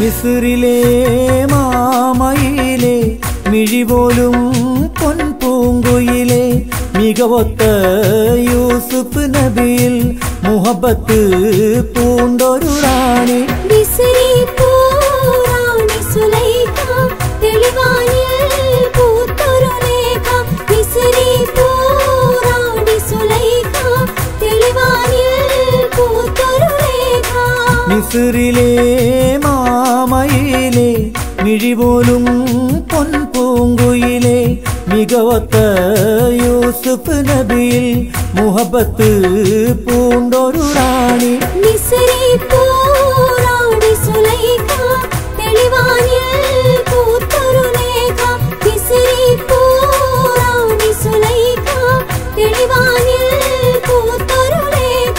മിസ്രിലെ മാമയിലെ മിഴിപോലും പൊൻപൂങ്കുയിലെ മികവൊത്ത യൂസുഫ് നബിയിൽ മുഹബത്ത് പൂണ്ടൊരു റാണി വിസിരി പൂറാണി സുലൈഖ തെളിവാനിൽ പൂത്തൊരു രേഖ വിസിരി പൂറാണി സുലൈഖ തെളിവാനിൽ പൂത്തൊരു രേഖ മിസ്രിലെ മാമയിലെ മിഴിപോലും പൊൻപൂങ്കുയിലെ മികവത്ത യൂസുഫ് നബിയിൽ മുഹബത്ത് പൂണ്ടൊരു റാണി വിസിരി പൂറാണി സുലൈഖ തെളിവാനിൽ പൂത്തൊരു രേഖ വിസിരി പൂറാണി സുലൈഖ തെളിവാനിൽ പൂത്തൊരു രേഖ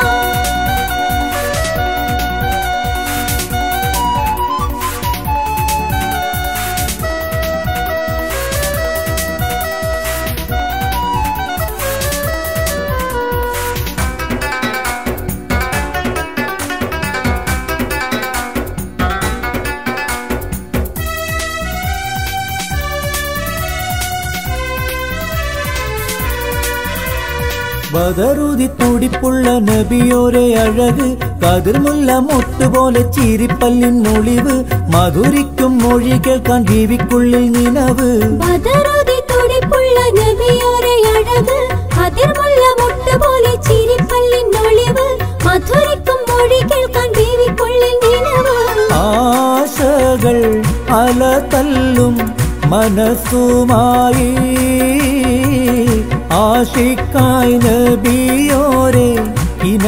ബദറുതി തുടിപ്പുള്ള നബിയോരെ അഴക് കതിർമുല്ല മുട്ടുപോലെ ചിരിപ്പല്ലിനൊളിവ് മധുരിക്കും മൊഴി കേൾക്കാൻ ജീവിക്കുള്ളിൽ നിലവ് ബദറുതി തുടിപ്പുള്ള നബിയോരെ അഴക് അതിർമുള്ള മുട്ടുപോലെ ചിരിപ്പല്ലിനൊളിവ് മധുരിക്കും മൊഴി കേൾക്കാൻ ബീവിക്കുള്ളിൽ നിലവ് ആശകൾ അല തല്ലും മനസ്സുമായി ആഷിക്കായി നബിയോരെ ഇന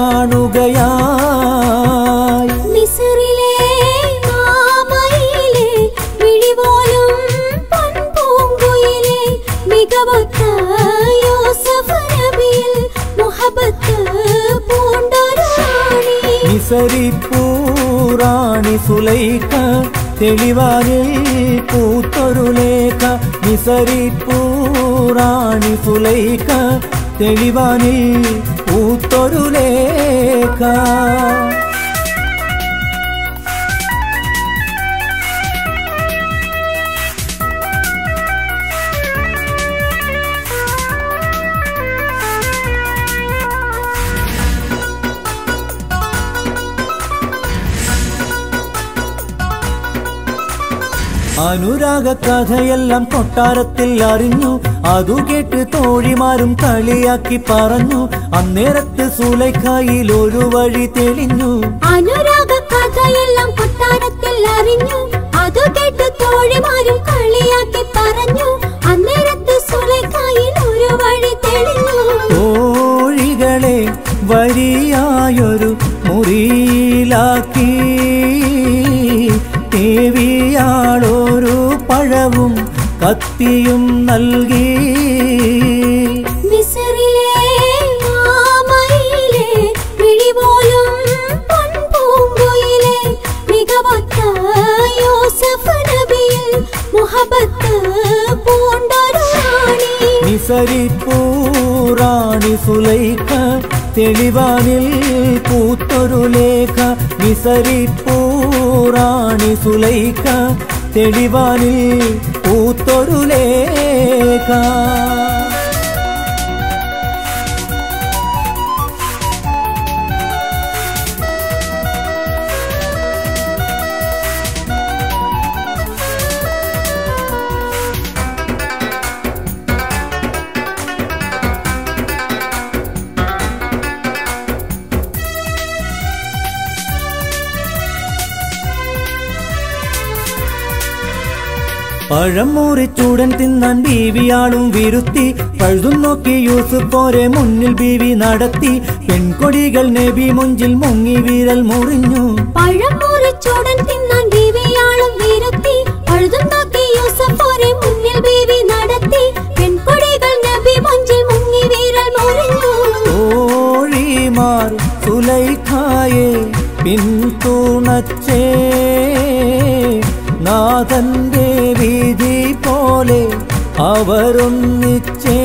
കാണുകയായി മിസ്രിലെ മാമയിലെ വിഴിപോലും പൊൻപൂങ്കുയിലെ മികവൊത്ത യൂസഫ് നബിയിൽ മുഹബത്ത് പൂണ്ടൊരു റാണി നിസരിപ്പൂറാണി സുലൈഖ തെളിവാനിൽ പൂത്തൊരു ലേഖ നിസരിപ്പൂറാണി സുലൈഖ തെളിവാനിൽ പൂത്തൊരു ലേഖ അനുരാഗ കഥയെല്ലാം കൊട്ടാരത്തിൽ അറിഞ്ഞു അതു കേട്ട് തോഴിമാരും കളിയാക്കി പറഞ്ഞു അന്നേരത്ത് സുലൈഖായിൽ ഒരു വഴി തെളിഞ്ഞു അനുരാഗ കഥയെല്ലാം കൊട്ടാരത്തിൽ അറിഞ്ഞു അതു കേട്ട് തോഴിമാരും കളിയാക്കി പറഞ്ഞു അന്നേരത്ത് സുലൈഖായിൽ ഒരു വഴി തെളിഞ്ഞു തോഴികളെ വരിയായൊരു മുറിയിലാക്കി ദേവിയാളൊരു പഴവും കത്തിയും നൽകി മിസ്രിലെ മാമയിലെ വിഴിപോലും പൊൻപൂങ്കുയിലെ മികവൊത്ത യൂസഫ് നബിയിൽ മുഹബത്ത് പൂണ്ടൊരു റാണി നിസരിപ്പൂറാണി സുലൈഖ തെളിവാനിൽ പൂത്തൊരു ലേഖ നിസരിപ്പൂറാണി സുലൈഖ തെളിവാനിൽ പൂത്തൊരു ലേഖ പഴം മുറിച്ചൂടൻ തിന്നാൻ ബീവിയാളും വിരുത്തി പഴുതും നോക്കി യൂസുഫ് പോരെ മുന്നിൽ ബീവി നടത്തി പെൺകൊടികൾ നബി മുഞ്ചിൽ മുങ്ങി വീരൽ മുറിഞ്ഞു പഴം മുറിച്ചോടൻ തിന്നാൻ ബീവിയാളും വീരത്തി പഴുതും നോക്കി യൂസഫോരെ മുന്നിൽ ബീവി നടത്തി പെൺകൊടികൾ നബി മഞ്ചിൽ മുങ്ങി വീരൽ മുറിഞ്ഞു തോഴിമാർ സുലൈഖായെ പിന്തുണച്ചേ നാഥന്റെ വിധി പോലെ അവരൊന്നിച്ചേ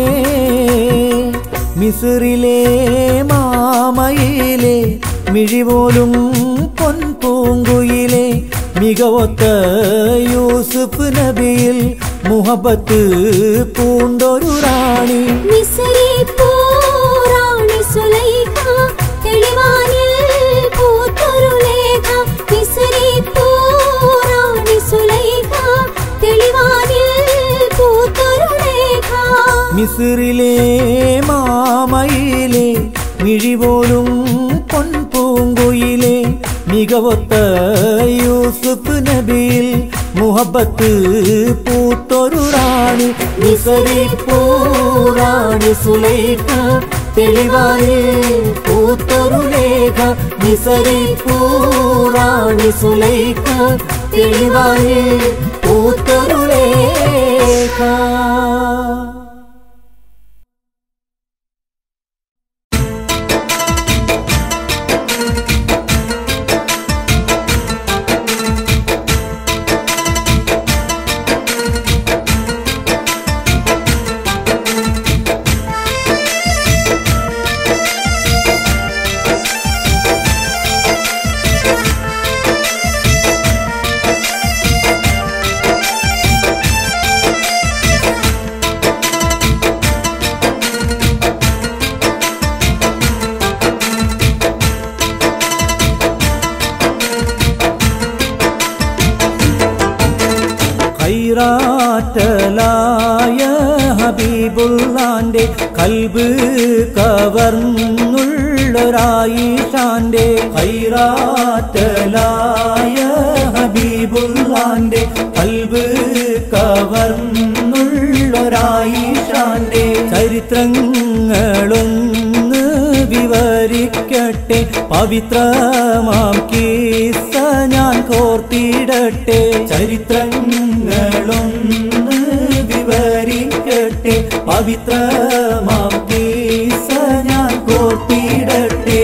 മിസിറിലെ മാമയിലെ മിഴിപോലും പൊൻപൂങ്കുയിലെ മികവൊത്ത യൂസുഫ് നബിയിൽ മുഹബത്ത് പൂണ്ടൊരു റാണി മിസ്രി പൂറാണി സുലൈഖ തെളിവാനിൽ പൂത്തൊരു ലേഖ മിസ്രി പൂറാണി സുലൈഖ തെളിവാനിൽ പൂത്തൊരു ലേഖ മിസിറിലെ മാമയിലെ മിഴിപോലും പൊൻപൂങ്കുയിലെ മികവൊത്ത യൂസുഫ് നബിയിൽ മുഹബത്ത് പൂത്തൊരു റാണി മിസറി പൂറാണി സുലൈഖ തെളിവായി പൂത്തൊരു ലേഖ മിസറി പൂറാണി സുലൈഖ തെളിവായി പൂത്തൊരു ലേഖ ഹൈറാറ്റലായ ഹബീബുള്ളാന്റെ കൽബ് കവർന്നുള്ളൊരായിഷാന്റെ ഹൈറാറ്റലായ ഹബീബുള്ളാന്റെ കൽബ് കവർന്നുള്ളൊരായിഷാന്റെ ചരിത്രങ്ങളൊന്ന് വിവരിക്കട്ടെ പവിത്രമാം കീസ ഞാൻ കോർത്തിടട്ടെ ചരിത്രങ്ങളൊന്ന് വിവരിക്കട്ടെ പവിത്രമാം കീസ ഞാൻ കോർത്തിടട്ടെ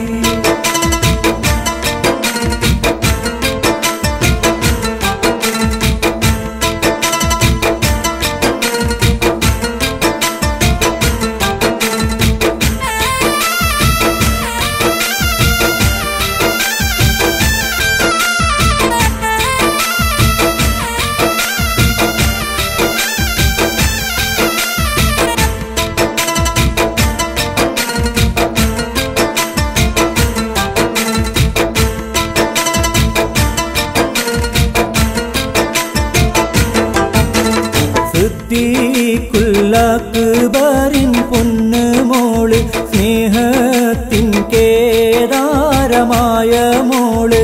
സിദ്ദീഖുല്ലക്ബറിൻ പൊന്ന് മോള് സ്നേഹത്തിൻ കേദാരമായ മോള്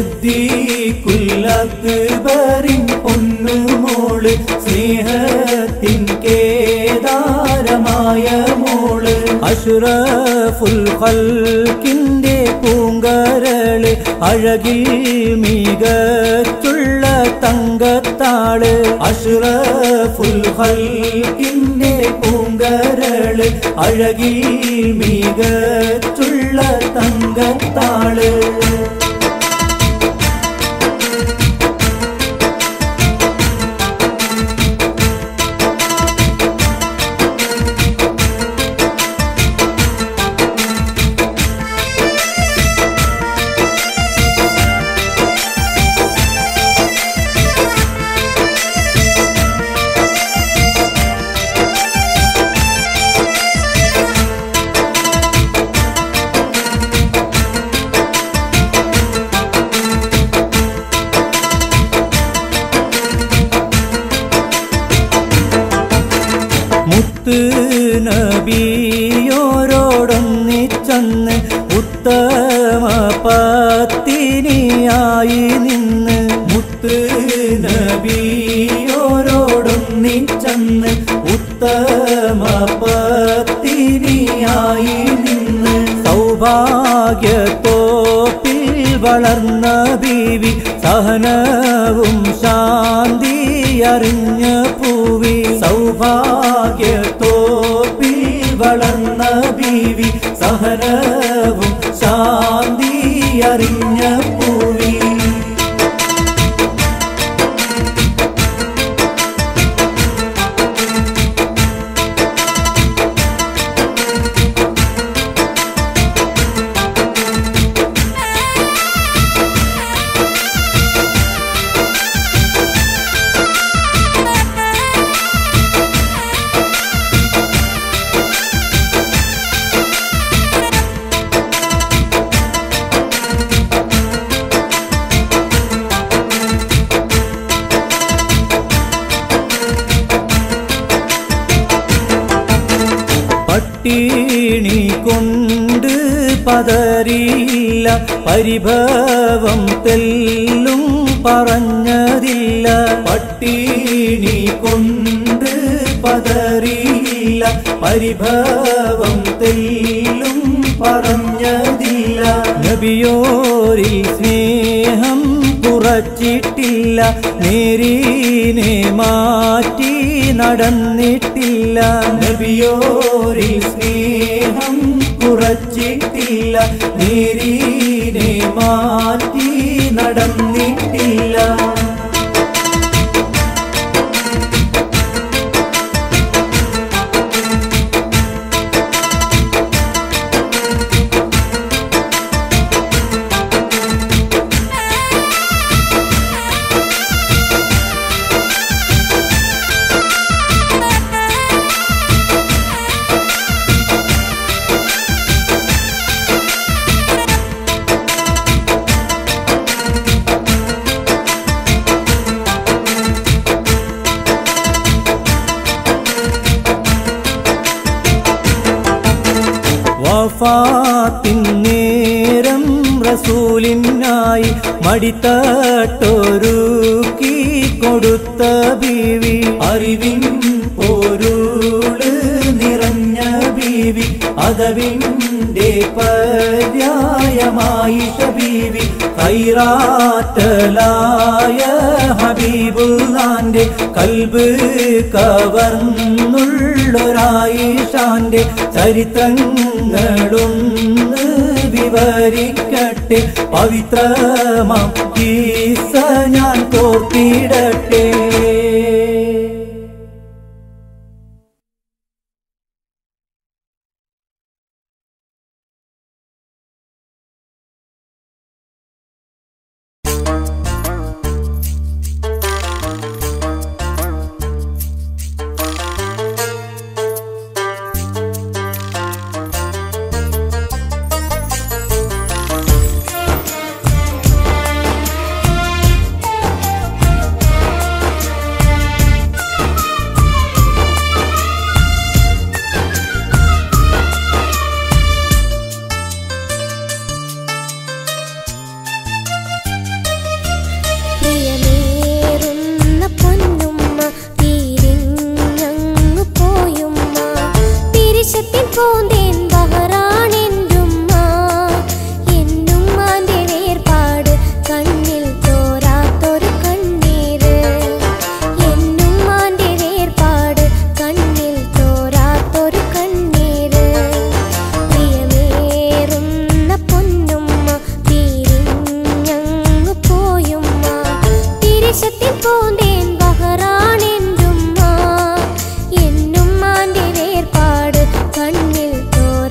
സിദ്ദീഖുല്ലക്ബറിൻ പൊന്ന് മോള് സ്നേഹത്തിൻ കേദാരമായ മോള് അഷ്റഫുൽ ഖൽക്കിന്റെ പൂങ്കരള് അഴകിൽ മികച്ചുള്ള തങ്കത്താള് അഷ്റഫുൽ ഖൽക്കിന്റെ പൂങ്കരള് അഴകിൽ മികച്ചുള്ള തങ്കത്താള് മുത്ത് നബിയോരോടൊന്നിച്ചന്ന് ഉത്തമ പത്തിനിയായി നിന്ന് മുത്ത് നബിയോരോടൊന്നിച്ചന്ന് ഉത്തമ പത്തിനിയായി നിന്ന് സൗഭാഗ്യത്തോപ്പിൽ വളർന്ന ബീവി സഹനവും ശാന്തി അറിഞ്ഞ പൂവി സൗഭാഗ്യത്തോപ്പിൽ വളർന്ന ബീവി സഹനവും ശാന്തി അറിഞ്ഞ പൂവി പട്ടിണി കൊണ്ട് പതറിയില്ല പരിഭവം തെല്ലും പറഞ്ഞതില്ല പട്ടിണി കൊണ്ട് പതറിയില്ല പരിഭവം തെല്ലും പറഞ്ഞതില്ല നബിയോരിൽ സ്നേഹം കുറച്ചിട്ടില്ല നേരീനെ മാറ്റി നടന്നിട്ടില്ല നബിയോരിൽ സ്നേഹം കുറച്ചിട്ടില്ല നേരീനെ മാറ്റി നടന്നിട്ടില്ല വഫാത്തിൻ നേരം റസൂലിനായി മടിത്തട്ടൊരുക്കി കൊടുത്ത ബീവി അറിവിൻ പോരുള് നിറഞ്ഞ ബീവി അതവിൻ്റെ പര്യായമായി ബീവി ഹൈറാറ്റലായ ഹബീബുല്ലാന്റെ കൽബ് കവർന്നുള്ളൊരായിഷാന്റെ ചരിത്രങ്ങളൊന്ന് വിവരിക്കട്ടെ പവിത്രമാം ഈസ ഞാൻ തോർത്തിടട്ടെ പ്രിയമേറുന്ന പൊന്നുമ്മ തിരിഞ്ഞങ്ങു പോയുമ്മ തിരിശത്തിൻ പോന്തേൻ ബഹറാണെന്റുമ്മ എന്നുമ്മാന്റെ വേർപാട് കണ്ണിൽ തോരാത്തൊരു കണ്ണീര് എന്നുമ്മാന്റെ വേർപാട് കണ്ണിൽ തോരാത്തൊരു കണ്ണീര് പ്രിയമേറുന്ന പൊന്നുമ്മ തിരിഞ്ഞങ്ങു പോയുമ്മ തിരിശത്തിൽ പോന്തേൻ ബഹറാണെന്റുമ്മ എന്നുമ്മാന്റെ വേർപാട് കണ്ണിൽ തോരാത്തൊരു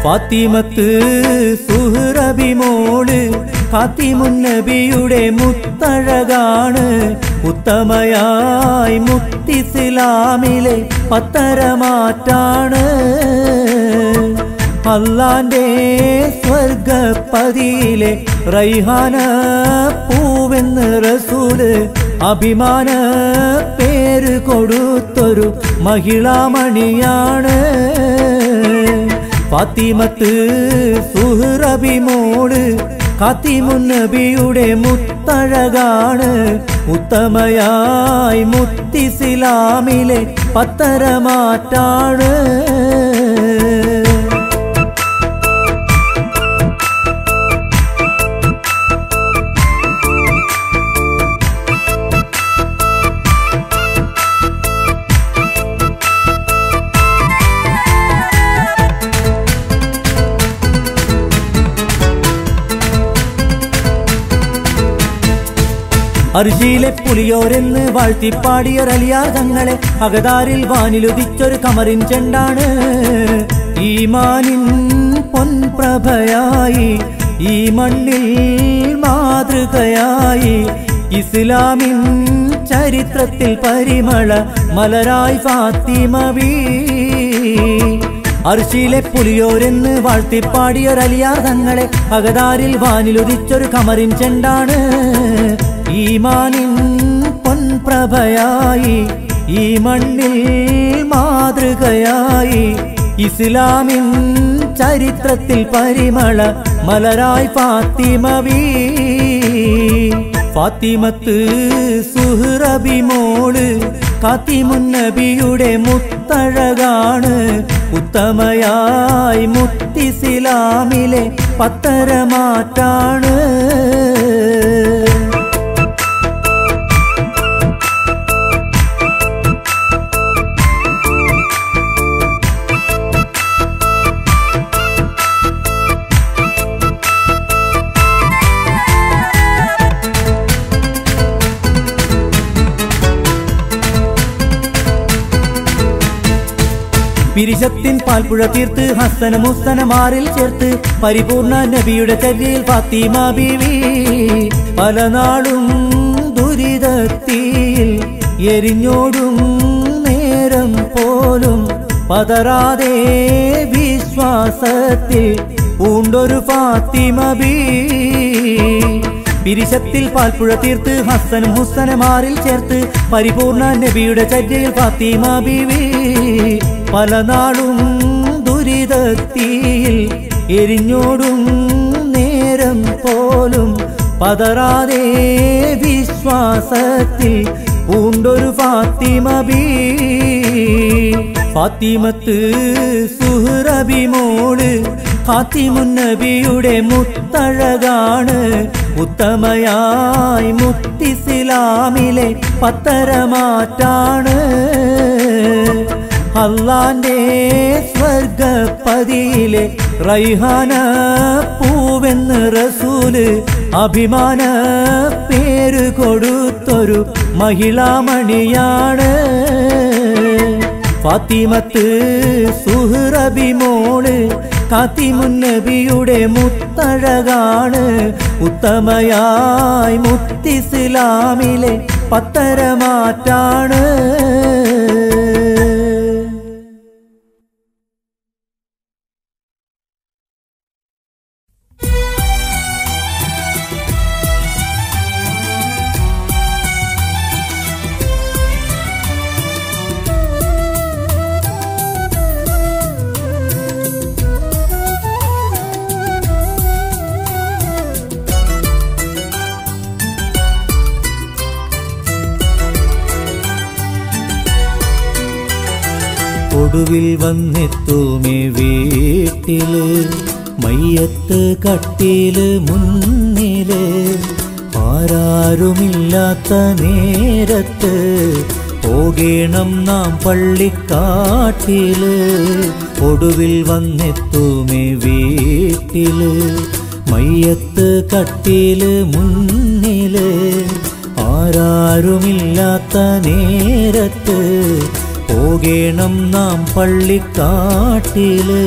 ഫാത്തിമത്ത് സുഹ്റബിമോള് കാത്തിമുന്നബിയുടെ മുത്തഴകാണ് ഉത്തമയായി മുത്തിസ്ലാമിലെ പത്തരമാറ്റാണ് അല്ലാന്റെ സ്വർഗപ്പതിയിലെ റൈഹാന പൂവെന്ന് റസൂല് അഭിമാന പേര് കൊടുത്തൊരു മഹിളാമണിയാണ് ഫാത്തിമത്ത് സുഹ്റബിമോള് കാത്തിമുന്നബിയുടെ മുത്തഴകാണ് ഉത്തമയായി മുത്തിസ്ലാമിലെ പത്തരമാറ്റാണ് അർജിയിലെ പുലിയോരെന്ന് വാഴ്ത്തിപ്പാടിയ റലിയാർ തങ്ങളെ അകതാരിൽ വാനിലുദിച്ചൊരു കമറിൻ ചെണ്ടാണ് ഈമാനിൻ പൊൻപ്രഭയായി ഈ മണ്ണിൽ മാതൃകയായി ഇസ്ലാമിൻ ചരിത്രത്തിൽ പരിമള മലരായി ഫാത്തിമവീ അർശിയിലെ പുലിയോരെന്ന് വാഴ്ത്തിപ്പാടിയ റലിയാർ തങ്ങളെ അകതാരിൽ വാനിലുദിച്ചൊരു കമറിൻ ചെണ്ടാണ് ഈമാനിൻ പൊൻപ്രഭയായി ഈ മണ്ണിൽ മാതൃകയായി ഇസ്ലാമിൻ ചരിത്രത്തിൽ പരിമള മലരായി ഫാത്തിമവീ ഫാത്തിമത്ത് സുഹ്റബിമോള് കാത്തിമുന്നബിയുടെ മുത്തഴകാണ് ഉത്തമയായി മുത്തിസ്ലാമിലെ പത്തരമാറ്റാണ് പിരിശത്തിൻ പാൽപ്പുഴ തീർത്ത് ഹസന മുസ്തന മാറിൽ ചേർത്ത് പരിപൂർണ നബിയുടെ ചര്യയിൽ ഫാത്തിമ ബീവി പല നാളും ദുരിതത്തിൽ എരിഞ്ഞോടും നേരം പോലും പതറാതെ വിശ്വാസത്തിൽ പൂണ്ടൊരു ഫാത്തിമ ബീ പിരിശത്തിൽ പാൽപ്പുഴ തീർത്ത് ഹസനും ഹുസനമാറിൽ ചേർത്ത് പരിപൂർണ നബിയുടെ ചര്യയിൽ ഫാത്തിമ ബീവി പല നാളും ദുരിതത്തിൽ എരിഞ്ഞോടും നേരം പോലും പതറാതെ വിശ്വാസത്തിൽ പൂണ്ടൊരു ഫാത്തിമ ബീ ഫാത്തിമത്ത് സുഹ്റബിമോള് ഫാത്തിമുന്നബിയുടെ മുത്തഴകാണ് ഉത്തമയായി മുത്തിസ്ലാമിലെ പത്തരമാറ്റാണ് അല്ലാന്റെ സ്വർഗപ്പതിയിലെ റൈഹാന പൂവെന്ന് റസൂല് അഭിമാന പേര് കൊടുത്തൊരു മഹിളാമണിയാണ് ഫാത്തിമത്ത് സുഹ്റബിമോള് കാത്തിമുന്നബിയുടെ മുത്തഴകാണ് ഉത്തമയായി മുത്തിസ്ലാമിലെ പത്തരമാറ്റാണ് ഒടുവിൽ വന്നെത്തുമേ വീട്ടില് മയ്യത്ത് കട്ടില് മുന്നില് ആരാരുമില്ലാത്ത നേരത്ത് പോകേണം നാം പള്ളിക്കാട്ടില് ഒടുവിൽ വന്നെത്തുമേ വീട്ടില് മയ്യത്ത് കട്ടില് മുന്നില് ആരാരുമില്ലാത്ത നേരത്ത് പോകേണം നാം പള്ളിക്കാട്ടില്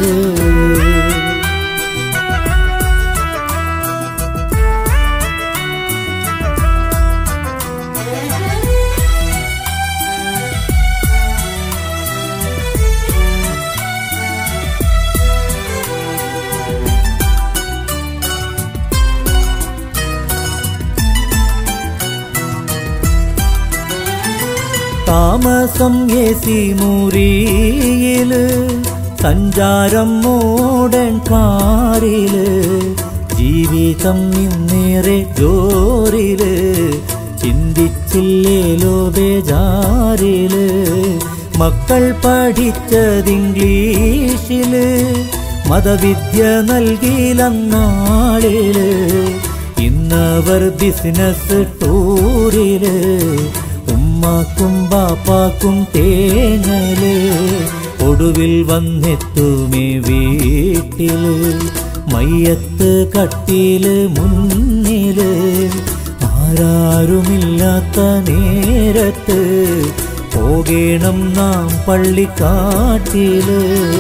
താമസം എ സി മുറിയില് സഞ്ചാരം മോഡൻ കാറില് ജീവിതം ഇന്നേറെ ജോറില് ചിന്തിച്ചില്ലേലോ ബേജാറില് മക്കൾ പഠിച്ചത് ഇംഗ്ലീഷില് മതവിദ്യ നൽകിയിലന്നാളില് ഇന്നവർ ബിസിനസ് ടൂറില് ഉമ്മാക്കും ബാപ്പാക്കും തേങ്ങല് ഒടുവിൽ വന്നെത്തുമേ വീട്ടില് മയ്യത്ത് കട്ടില് മുന്നില് ആരാരുമില്ലാത്ത നേരത്ത് പോകേണം നാം പള്ളിക്കാട്ടില്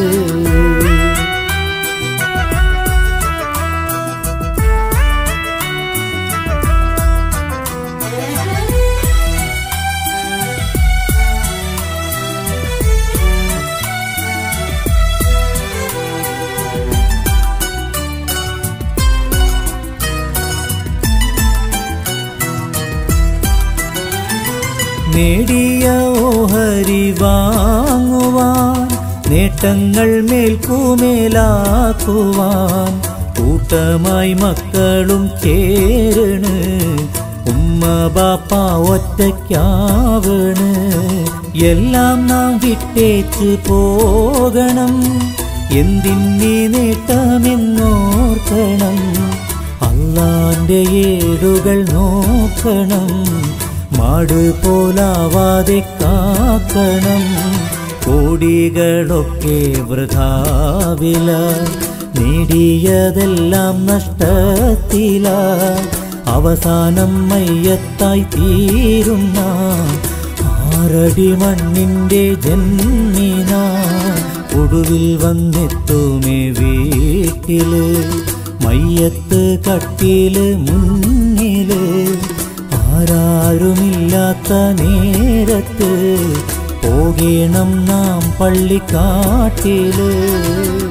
നേടിയ ഓഹരി വാങ്ങുവാൻ നേട്ടങ്ങൾ മേൽക്കുമേലാക്കുവാൻ കൂട്ടമായി മക്കളും ചേരണ് ഉമ്മ ബാപ്പ ഒറ്റയ്ക്കാവണ് എല്ലാം നാം വിട്ടേച്ച് പോകണം എന്തിന്നീ നേട്ടമെന്നോർക്കണം അള്ളാന്റെ ഏടുകൾ നോക്കണം മാട് പോലാവാതെ കാക്കണം കോടികളൊക്കെ വൃഥാവില നേടിയതെല്ലാം നഷ്ടത്തില അവസാനം മയ്യത്തായി തീരുന്ന ആറടി മണ്ണിന്റെ ജന്മിന ഒടുവിൽ വന്നെത്തുമേ വീട്ടില് മയ്യത്ത് കട്ടില് മുന്നില് ആരാരുമില്ലാത്ത നേരത്ത് പോകേണം നാം പള്ളിക്കാട്ടില്